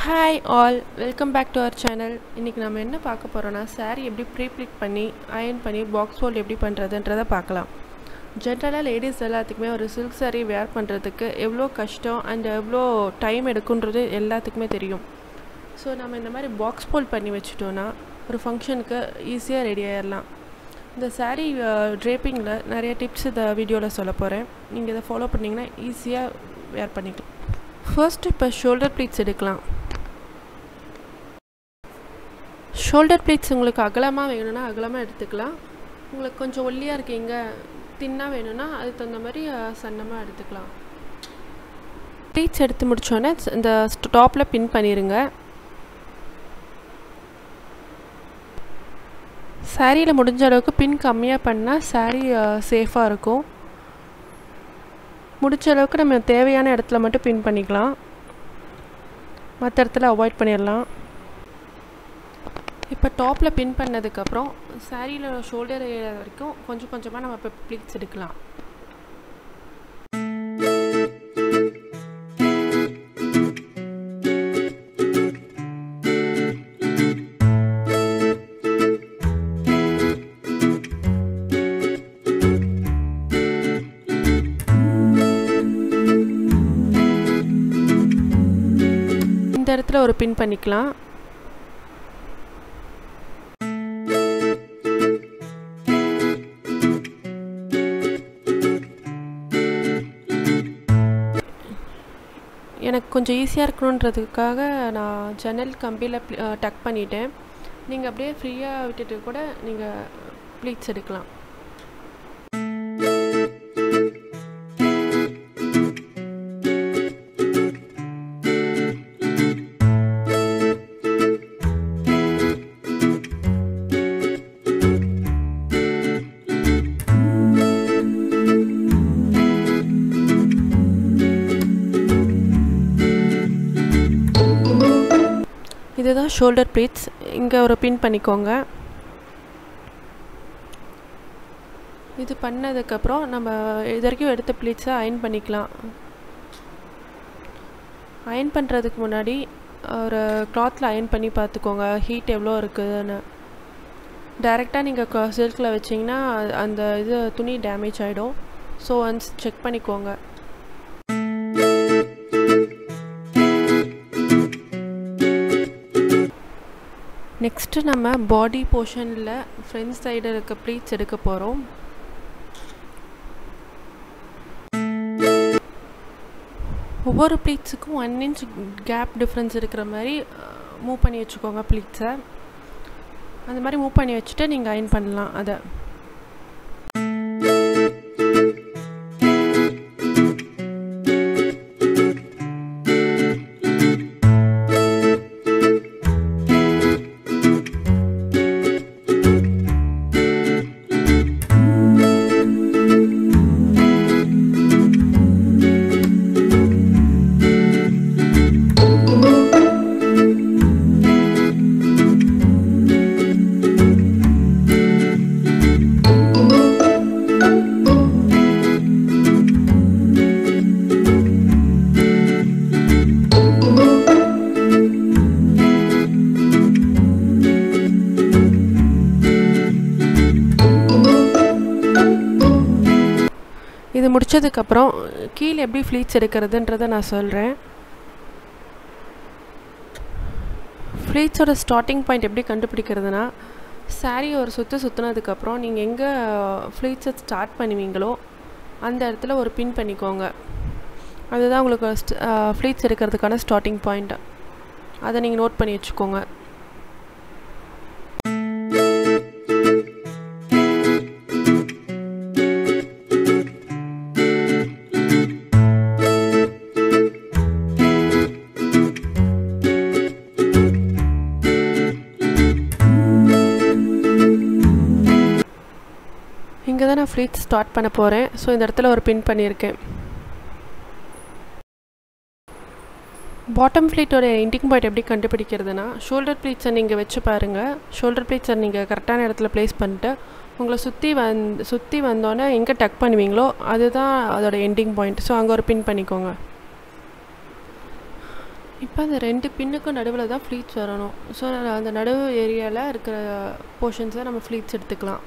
hi all welcome back to our channel இன்றைக்கி நம்ம என்ன பார்க்க போகிறோன்னா saree எப்படி ப்ரீப்ளிக் பண்ணி அயன் பண்ணி பாக்ஸ் ஃபோல்ட் எப்படி பண்ணுறதுன்றதை பார்க்கலாம் ஜென்ரலாக லேடிஸ் எல்லாத்துக்குமே ஒரு சில்க் saree வேர் பண்ணுறதுக்கு எவ்வளோ கஷ்டம் அண்ட் எவ்வளோ டைம் எடுக்குன்றது எல்லாத்துக்குமே தெரியும் ஸோ நம்ம இந்த மாதிரி பாக்ஸ் ஃபோல்ட் பண்ணி வச்சுட்டோன்னா ஒரு ஃபங்க்ஷனுக்கு ஈஸியாக ரெடி ஆயிடலாம் இந்த saree ட்ரேப்பிங்கில் நிறைய டிப்ஸ் இந்த வீடியோவில் சொல்ல போகிறேன் நீங்கள் இதை ஃபாலோ பண்ணிங்கன்னா ஈஸியாக வேர் பண்ணிக்கலாம் ஃபர்ஸ்ட் இப்போ ஷோல்டர் ப்ளீட்ஸ் எடுக்கலாம் ஷோல்டர் ப்ளீட்ஸ் உங்களுக்கு அகலமாக வேணும்னா அகலமாக எடுத்துக்கலாம் உங்களுக்கு கொஞ்சம் ஒல்லியாக இருக்கீங்க தின்னாக வேணும்னா அதுக்கு தகுந்த மாதிரி சன்னமாக எடுத்துக்கலாம் ப்ளீட்ஸ் எடுத்து முடித்தோடனே இந்த டாப்பில் பின் பண்ணிடுங்க சாரியில் முடிஞ்ச அளவுக்கு பின் கம்மியாக பண்ணால் சாரீ சேஃபாக இருக்கும் முடிச்ச அளவுக்கு நம்ம தேவையான இடத்துல மட்டும் பின் பண்ணிக்கலாம் மற்ற இடத்துல அவாய்ட் பண்ணிடலாம் இப்போ டாப்பில் பின் பண்ணதுக்கப்புறம் சாரியில் ஷோல்டர் ஏரியா வரைக்கும் கொஞ்சம் கொஞ்சமாக நம்ம இப்போ ப்ளீட்ஸ் எடுக்கலாம் இந்த இடத்துல ஒரு பின் பண்ணிக்கலாம் எனக்கு கொஞ்சம் ஈஸியாக இருக்கணுன்றதுக்காக நான் ஜன்னல் கம்பியில் டக் பண்ணிட்டேன் நீங்கள் அப்படியே ஃப்ரீயாக விட்டுட்டு கூட நீங்கள் ப்ளீட்ஸ் எடுக்கலாம் இதுதான் ஷோல்டர் ப்ளீட்ஸ் இங்கே ஒரு பின் பண்ணிக்கோங்க இது பண்ணதுக்கப்புறம் நம்ம இது வரைக்கும் எடுத்த ப்ளீட்ஸை அயன் பண்ணிக்கலாம் அயன் பண்ணுறதுக்கு முன்னாடி ஒரு கிளாத்தில் அயன் பண்ணி பார்த்துக்கோங்க ஹீட் எவ்வளோ இருக்குதுன்னு டைரெக்டாக நீங்கள் சில்கில் வச்சிங்கன்னா அந்த இது துணி டேமேஜ் ஆகிடும் ஸோ ஒன்ஸ் செக் பண்ணிக்கோங்க நெக்ஸ்ட்டு நம்ம பாடி போர்ஷனில் ஃப்ரண்ட் சைடு இருக்க ப்ளீட்ஸ் எடுக்க போகிறோம் ஒவ்வொரு ப்ளீட்ஸுக்கும் ஒன் இன்ச் கேப் டிஃப்ரென்ஸ் இருக்கிற மாதிரி மூவ் பண்ணி வச்சுக்கோங்க ப்ளீட்ஸை அந்த மாதிரி மூவ் பண்ணி வச்சுட்டு நீங்கள் அயன் பண்ணலாம் அதை இது முடித்ததுக்கப்புறம் கீழே எப்படி ஃப்ளீட்ஸ் எடுக்கிறதுன்றதை நான் சொல்கிறேன் ஃப்ளீட்ஸோட ஸ்டார்டிங் பாயிண்ட் எப்படி கண்டுபிடிக்கிறதுனா சாரீ ஒரு சுற்று சுற்றுனதுக்கப்புறம் நீங்கள் எங்கே ஃப்ளீட்ஸை ஸ்டார்ட் பண்ணுவீங்களோ அந்த இடத்துல ஒரு பின் பண்ணிக்கோங்க அதுதான் உங்களுக்கு ஃப்ளீட்ஸ் எடுக்கிறதுக்கான ஸ்டார்டிங் பாயிண்ட் அதை நீங்கள் நோட் பண்ணி வச்சுக்கோங்க இங்கே தான் நான் ஃப்ளீட் ஸ்டார்ட் பண்ண போகிறேன் ஸோ இந்த இடத்துல ஒரு பின் பண்ணியிருக்கேன் பாட்டம் ஃப்ளீட்டோட எண்டிங் பாயிண்ட் எப்படி கண்டுபிடிக்கிறதுனா ஷோல்டர் ப்ளீட்ஸை நீங்கள் வச்சு பாருங்கள் ஷோல்டர் ப்ளீட்ஸை நீங்கள் கரெக்டான இடத்துல ப்ளேஸ் பண்ணிட்டு உங்களை சுற்றி வந் சுற்றி வந்தோன்னே எங்கே டக் பண்ணுவீங்களோ அதுதான் அதோட எண்டிங் பாயிண்ட் ஸோ அங்கே ஒரு பின் பண்ணிக்கோங்க இப்போ அந்த ரெண்டு பின்னுக்கும் நடுவில் தான் ஃப்ளீட்ஸ் வரணும் ஸோ அந்த நடுவு ஏரியாவில் இருக்கிற போர்ஷன்ஸை நம்ம ஃப்ளீட்ஸ் எடுத்துக்கலாம்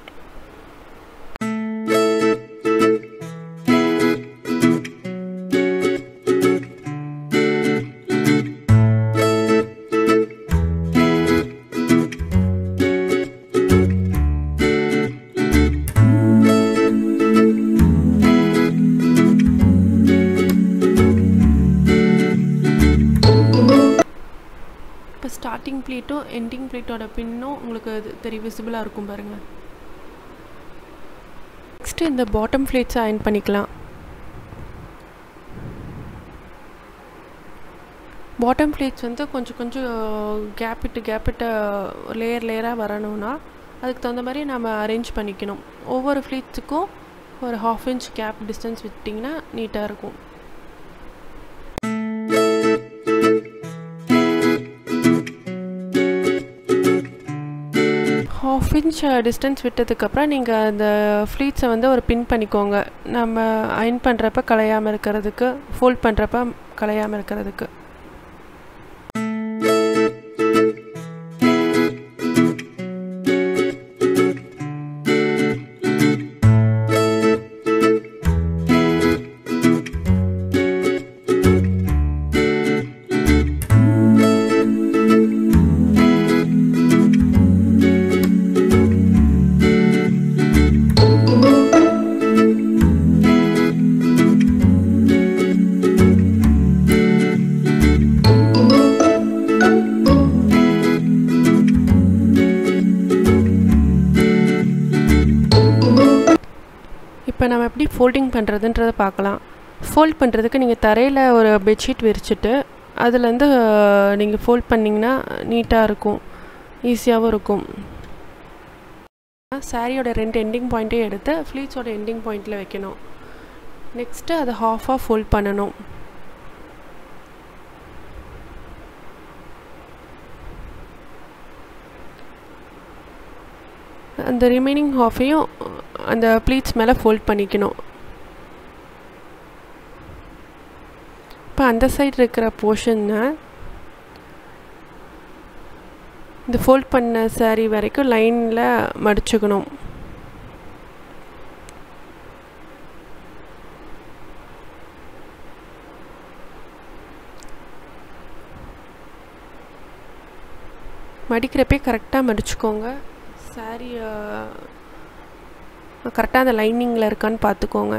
இப்போ ஸ்டார்டிங் ப்ளீட்டும் எண்டிங் ப்ளீட்டோட பின்னும் உங்களுக்கு அது தெரிய விசிபிளாக இருக்கும் பாருங்கள் நெக்ஸ்ட்டு இந்த பாட்டம் ஃப்ளீட்ஸை அயன் பண்ணிக்கலாம் பாட்டம் ஃப்ளீட்ஸ் வந்து கொஞ்சம் கொஞ்சம் கேப் விட்டு கேப் விட்டு லேயர் லேயராக வரணும்னா அதுக்கு தகுந்த மாதிரி நம்ம அரேஞ்ச் பண்ணிக்கணும் ஒவ்வொரு ஃப்ளீட்ஸுக்கும் ஒரு ஹாஃப் இன்ச் கேப் டிஸ்டன்ஸ் விட்டிங்கன்னா நீட்டாக இருக்கும் ஹாஃப் இன்ச் டிஸ்டன்ஸ் விட்டதுக்கப்புறம் நீங்கள் அந்த ஃப்ளீட்ஸை வந்து ஒரு பின் பண்ணிக்கோங்க நம்ம அயன் பண்ணுறப்ப கலையாமல் இருக்கிறதுக்கு ஃபோல்ட் பண்ணுறப்ப கலையாமல் இருக்கிறதுக்கு இப்போ நம்ம எப்படி ஃபோல்டிங் பண்ணுறதுன்றதை பார்க்கலாம் ஃபோல்ட் பண்ணுறதுக்கு நீங்கள் தரையில் ஒரு பெட்ஷீட் விரிச்சிட்டு அதுலேருந்து நீங்கள் ஃபோல்ட் பண்ணிங்கன்னா நீட்டாக இருக்கும் ஈஸியாகவும் இருக்கும் சாரியோட ரெண்டு எண்டிங் பாயிண்ட்டையும் எடுத்து ஃப்ளீட்ஸோட எண்டிங் பாயிண்டில் வைக்கணும் நெக்ஸ்ட்டு அதை ஹாஃபாக ஃபோல்ட் பண்ணணும் அந்த ரிமைனிங் ஹாஃபையும் அந்த ப்ளீட்ஸ் மேலே ஃபோல்ட் பண்ணிக்கணும் இப்போ அந்த சைடு இருக்கிற போர்ஷனை இந்த ஃபோல்ட் பண்ண சாரீ வரைக்கும் லைனில் மடிச்சுக்கணும் மடிக்கிறப்பே கரெக்டாக மடிச்சுக்கோங்க சாரீ கரெக்டாக அந்த லைனிங்கில் இருக்கான்னு பார்த்துக்கோங்க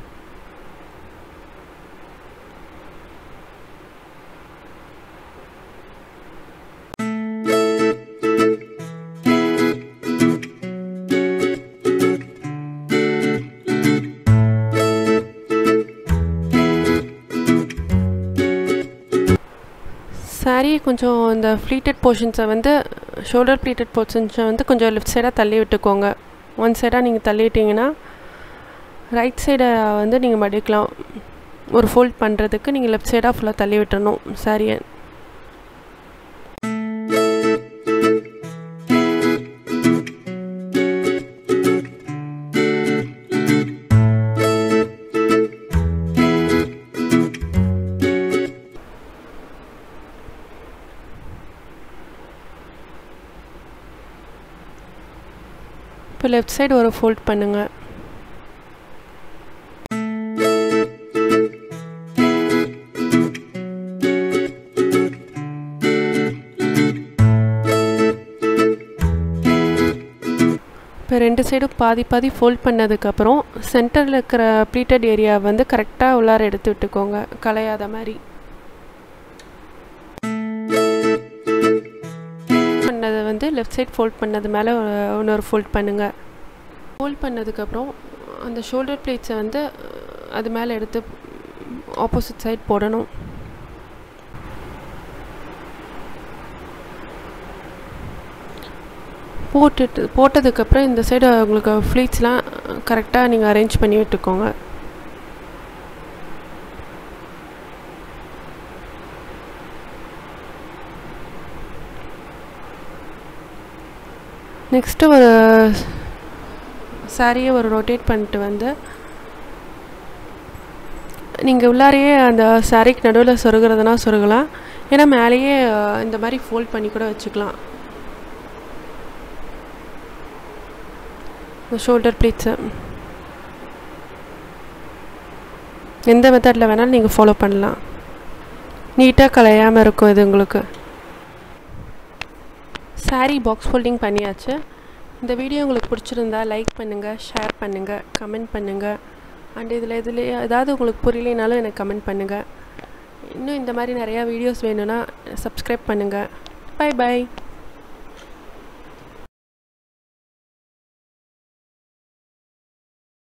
சாரீ கொஞ்சம் இந்த ஃப்ளீட்டட் போர்ஷன்ஸை வந்து ஷோல்டர் ப்ளீட்டட் போர்ஷன்ஸை வந்து கொஞ்சம் லெஃப்ட் சைடாக தள்ளி விட்டுக்கோங்க ஒன் சைடாக நீங்கள் தள்ளிவிட்டிங்கன்னா ரைட் சைடை வந்து நீங்கள் மடிக்கலாம் ஒரு ஃபோல்ட் பண்ணுறதுக்கு நீங்கள் லெஃப்ட் சைடாக ஃபுல்லாக தள்ளி விட்டுறணும் சாரியை இப்போ லெஃப்ட் சைடு ஒரு ஃபோல்ட் பண்ணுங்கள் இப்போ ரெண்டு சைடும் பாதி பாதி ஃபோல்ட் பண்ணதுக்கப்புறம் சென்டரில் இருக்கிற ப்ளீட்டட் ஏரியா வந்து கரெக்டாக உள்ளார எடுத்து விட்டுக்கோங்க கலையாத மாதிரி பண்ணதை வந்து லெஃப்ட் சைட் ஃபோல்ட் பண்ணது மேலே இன்னொரு ஃபோல்ட் பண்ணுங்கள் ஃபோல்ட் பண்ணதுக்கப்புறம் அந்த ஷோல்டர் பிளேட்ஸை வந்து அது மேலே எடுத்து ஆப்போசிட் சைட் போடணும் போட்டுட்டு போட்டதுக்கப்புறம் இந்த சைடு உங்களுக்கு ஃப்ளீட்ஸ்லாம் கரெக்டாக நீங்கள் அரேஞ்ச் பண்ணி விட்டுக்கோங்க நெக்ஸ்ட்டு ஒரு சாரியை ஒரு ரொட்டேட் பண்ணிட்டு வந்து நீங்கள் உள்ளாரையே அந்த சாரீக்கு நடுவில் சொருகிறதுனா சொருகலாம் ஏன்னா மேலேயே அஹ், இந்த மாதிரி ஃபோல்ட் பண்ணி கூட வச்சுக்கலாம் ஷோல்டர் ப்ளீட்ஸு எந்த மெத்தடில் வேணாலும் நீங்கள் ஃபாலோ பண்ணலாம் நீட்டாக கலையாமல் இருக்கும் இது உங்களுக்கு saree பாக்ஸ் ஃபோல்டிங் பண்ணியாச்சு இந்த வீடியோ உங்களுக்கு பிடிச்சிருந்தா லைக் பண்ணுங்கள் ஷேர் பண்ணுங்கள் கமெண்ட் பண்ணுங்கள் அண்ட் இதில் இதில் ஏதாவது உங்களுக்கு புரியலைனாலும் எனக்கு கமெண்ட் பண்ணுங்கள் இன்னும் இந்த மாதிரி நிறையா வீடியோஸ் வேணும்னா சப்ஸ்கிரைப் பண்ணுங்கள் பை பை